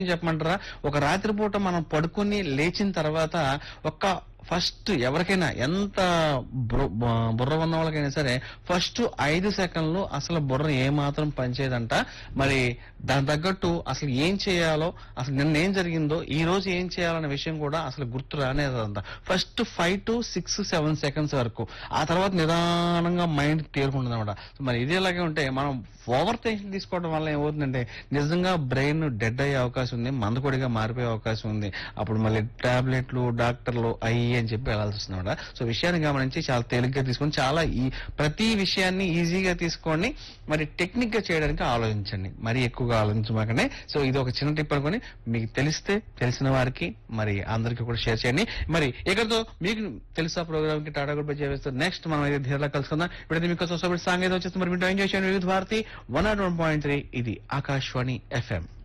చెప్పమంటారా ఒక రాత్రిపూట మనం పడుకొని లేచిన తర్వాత ఒక్క ఫస్ట్ ఎవరికైనా ఎంత బుర్ర బ- బుర్ర ఉన్న వాళ్ళకైనా సరే ఫస్ట్ ఐదు సెకండ్లు అసలు బుర్ర ఏమాత్రం పనిచేయదంట మరి దాని తగ్గట్టు అసలు ఏం చేయాలో అసలు నిన్న ఏం జరిగిందో ఈ రోజు ఏం చేయాలనే విషయం కూడా అసలు గుర్తు రానేదంట first five to six seven seconds వరకు ఆ తర్వాత నిదానంగా మైండ్ తేరుకుంటుంది అనమాట మరి ఇది ఎలాగే ఉంటే మనం ఓవర్ టెన్షన్ తీసుకోవడం వల్ల ఏమవుతుందంటే నిజంగా బ్రెయిన్ డెడ్ అయ్యే అవకాశం ఉంది మందకొడిగా మారిపోయే అవకాశం ఉంది అప్పుడు మళ్ళీ టాబ్లెట్లు డాక్టర్లు అయ్యి అని చెప్పి వెళ్ళాల్సి వస్తుంది అనమాట సో విషయాన్ని గమనించి చాలా తేలిగ్గా తీసుకొని చాలా ఈ ప్రతి విషయాన్ని ఈజీగా తీసుకొని మరి టెక్నిక్ గా చేయడానికి ఆలోచించండి మరి ఎక్కువగా ఆలోచించమాకండి సో ఇది ఒక చిన్న టిప్ అనుకొని మీకు తెలిస్తే తెలిసిన వారికి మరి అందరికీ కూడా షేర్ చేయండి మరి ఇక్కడతో మీకు తెలుసా ప్రోగ్రామ్ కి టాటా గుడ్ బై చేస్తే నెక్స్ట్ మనం అయితే ధీరలా కలుసుకుందాం ఇప్పుడైతే మీకు సోసబడి సాంగ్ ఏదో వచ్చేసి మరి మీరు ఎంజాయ్ చేయండి Vividh Bharati one not one point three ఇది ఆకాశవాణి ఎఫ్ఎం